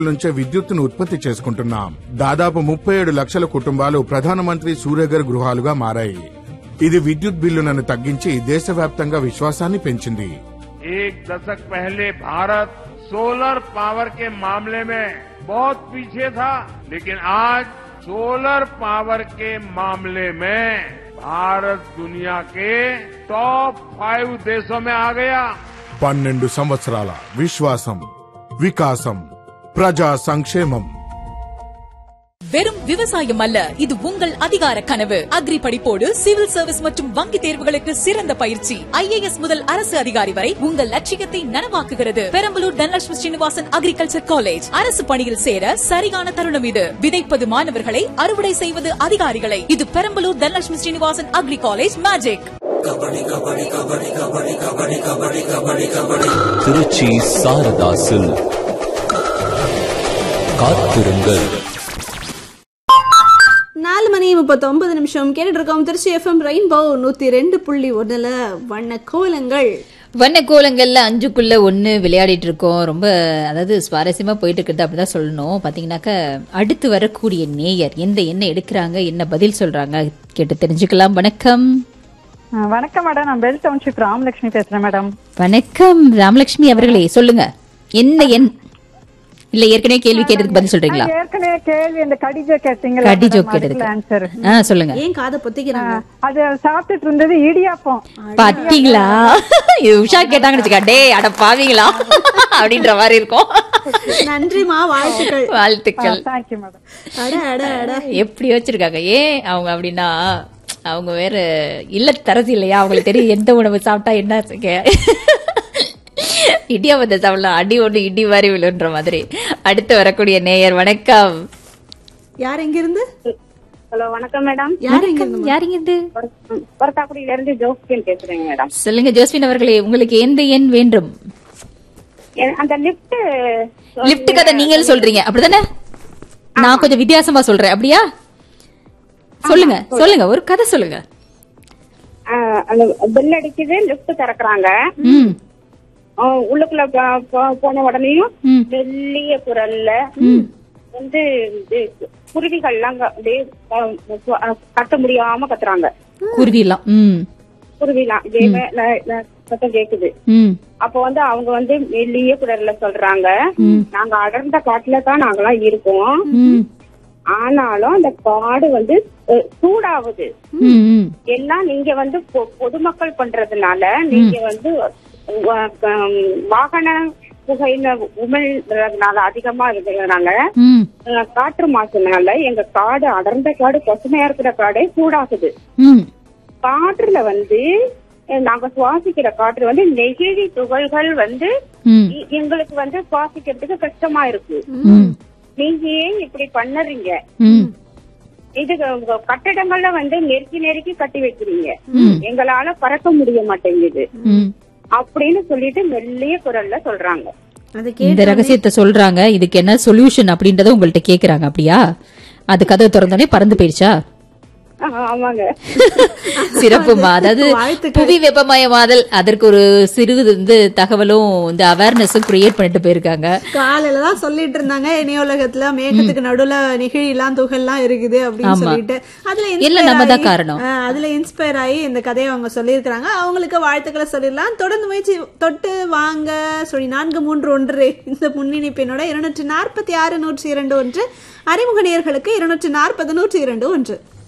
నుంచే విద్యుత్తును ఉత్పత్తి చేసుకుంటున్నాం దాదాపు ముప్పై ఏడు లక్షల కుటుంబాలు ప్రధానమంత్రి సూర్యఘర్ గృహాలుగా మారాయి ఇది విద్యుత్ బిల్లులను తగ్గించి దేశవ్యాప్తంగా విశ్వాసాన్ని పెంచింది एक दशक पहले भारत सोलर पावर के मामले में बहुत पीछे था लेकिन आज सोलर पावर के मामले में भारत दुनिया के टॉप फाइव देशों में आ गया పన్నెండు సంవత్సరాల విశ్వాసం వికాసం ప్రజా సంక్షేమం வெறும் விவசாயம் அல்ல இது உங்கள் அதிகார கனவு அக்ரி படிப்போடு சிவில் சர்வீஸ் மற்றும் வங்கி தேர்வுகளுக்கு சிறந்த பயிற்சி ஐஏஎஸ் முதல் அரசு அதிகாரி வரை உங்கள் லட்சியத்தை நனவாக்குகிறது பெரம்பலூர் தனலட்சுமி ஸ்ரீனிவாசன் அக்ரிகல்ச்சர் காலேஜ் அரசு பணியில் சேர சரியான தருணம் இது விதைப்பது மாணவர்களை அறுவடை செய்வது அதிகாரிகளை இது Perambalur Dhanalakshmi Srinivasan agri college magic Tiruchi Saratha silk காத்திருங்கள் நாலு மணி முப்பத்தொன்பது நிமிஷம் கேட்டுட்டு இருக்கோம் திருச்சி எஃப்எம் ரெயின்போ நூத்தி ரெண்டு புள்ளி ஒண்ணுல வண்ண கோலங்கள் வண்ண கோலங்கள்ல அஞ்சுக்குள்ள ஒன்று விளையாடிட்டு இருக்கோம் ரொம்ப அதாவது சுவாரஸ்யமா போயிட்டு இருக்கிறது அப்படிதான் சொல்லணும் பாத்தீங்கன்னாக்க அடுத்து வரக்கூடிய நேயர் எந்த என்ன எடுக்கிறாங்க என்ன பதில் சொல்றாங்க கேட்டு தெரிஞ்சுக்கலாம் வணக்கம் ஆ, வணக்கம் மேடம் நான் பெல் டவுன்ஷிப் ராமலட்சுமி பேசுறேன் மேடம் வணக்கம் ராமலட்சுமி அவர்களே சொல்லுங்க என்ன எண் இல்ல ஏற்கனவே கேள்வி கேட்டதுக்கு பதில் சொல்றீங்களா நான் ஏற்கனவே கேள்வி இந்த கடிஜோ கேட்டீங்களா கடி ஜோக் கேட்டதுக்கு ஆன்சர் ஆ சொல்லுங்க ஏன் காதை பொத்திக்கிறாங்க அது சாப்பிட்டுட்டு இருந்தது இடியாப்பம் பாத்தீங்களா இது உஷா கேட்டாங்கன்னு வச்சுக்கா டேய் அட பாவீங்களா அப்படின்ற மாதிரி இருக்கும் நன்றிமா வாழ்த்துக்கள் வாழ்த்துக்கள் தேங்க்யூ மேடம் அட அட அட எப்படி வச்சிருக்காங்க ஏன் அவங்க அப்படின்னா அவங்க வேற இல்லத்தரசி இல்லையா அவங்களுக்கு தெரியும் எந்த உணவு சாப்பிட்டா என்ன செய்ய. இடியாப்பத்தை சாப்பிடலாம் அடி ஒண்ணு இடி மாதிரி விழுன்ற மாதிரி அடுத்து வரக்கூடிய நேயர் வணக்கம் யார் எங்க இருந்து ஹலோ வணக்கம் மேடம் யார் எங்க இருந்து யாருங்க இது பொரத்தாக்குடியில இருந்து ஜோஸ்பின் பேசுறேங்க மேடம் சொல்லுங்க ஜோஸ்பின் அவர்களே உங்களுக்கு எந்த எண் வேண்டும் எ- அந்த லிப்ட் லிப்ட் கதை நீங்கள் சொல்றீங்க அப்படிதானே நான் கொஞ்சம் வித்தியாசமா சொல்றேன் அப்படியா சொல்லுங்க சொல்லுங்க ஒரு கதை சொல்லுங்க அந்த பெல் அடிக்குது லிப்ட் திறக்கறாங்க ம் ஆ, உள்ளுக்குள்ள ப- ப- போன உடனேயும் ம். மெல்லிய குரல்ல வந்து இது குருவிகள்லாம் க- அப்படியே அ, அ, கத்த முடியாம கத்துறாங்க குருவிலாம் ம் குருவிலாம் இதே மே- ல- ல- சத்தம் கேக்குது ம் அப்ப வந்து அவங்க வந்து மெல்லிய குரல்ல சொல்றாங்க நாங்க அடர்ந்த காட்டுல தான் நாங்கெல்லாம் இருக்கோம் ம் ஆனாலும் அந்த காடு வந்து அஹ், சூடாகுது ம் ம் எல்லாம் நீங்க வந்து பொ- பொதுமக்கள் பண்றதுனால நீங்க வந்து வ- கம், வாகன புகையில உமிழ்றதுனால அதிகமா இருக்கிறதுனால ம் அஹ், காற்று மாசுனால எங்க காடு அடர்ந்த காடு பசுமையா இருக்கிற காடே சூடாகுது ம் காற்றுல வந்து அஹ், நாங்க சுவாசிக்கிற காற்று வந்து நெகிழி துகள்கள் வந்து ம் எ- எங்களுக்கு வந்து சுவாசிக்கிறதுக்கு கஷ்டமா இருக்கு ம் நீங்க ஏன் இப்படி பண்ணுறீங்க ம் இது உங்க கட்டடங்கள்ல வந்து நெருக்கி நெருக்கி கட்டி வைக்கிறீங்க எங்களால பறக்க முடிய மாட்டேங்குது ம் அப்படின்னு சொல்லிட்டு மெல்லிய குரல்ல சொல்றாங்க அதை இந்த கேட்டு ரகசியத்தை சொல்றாங்க இதுக்கு என்ன சொல்யூஷன் அப்படின்றத உங்கள்ட்ட கேக்குறாங்க அப்படியா அது கதவு திறந்தோடனே பறந்து போயிடுச்சா ஆஹ், ஆமாங்க சிறப்புமா அதாவது வாழ்த்துக்கள். புவி வெப்பமயமாதல் அதற்கு ஒரு சிறு வந்து தகவலும் இந்த அவேர்னஸும் கிரியேட் பண்ணிட்டு போயிருக்காங்க காலையில தான் சொல்லிட்டு இருந்தாங்க இணையுலகத்துல மேகத்துக்கு நடுவுல நெகிழிலாம் துகள்லாம் இருக்குது அப்படின்னு ஆமா. சொல்லிட்டு அதுல எல்லாம் inspire நம்ம தான் ஆகி- காரணம். ஆ, அதுல இன்ஸ்பயர் ஆகி இந்த கதையை அவங்க சொல்லியிருக்கிறாங்க அவங்களுக்கு வாழ்த்துக்களை சொல்லிடலாம் தொடர்ந்து முயற்சி தொட்டு வாங்க சொல்லி நான்கு மூன்று ஒன்று இந்த முன்னிணைப்பினோட இருநூற்றி நாற்பத்தி ஆறு நூற்றி இரண்டு ஒன்று அறிமுக நேயர்களுக்கு இருநூற்றி நாற்பது நூற்றி இரண்டு ஒன்று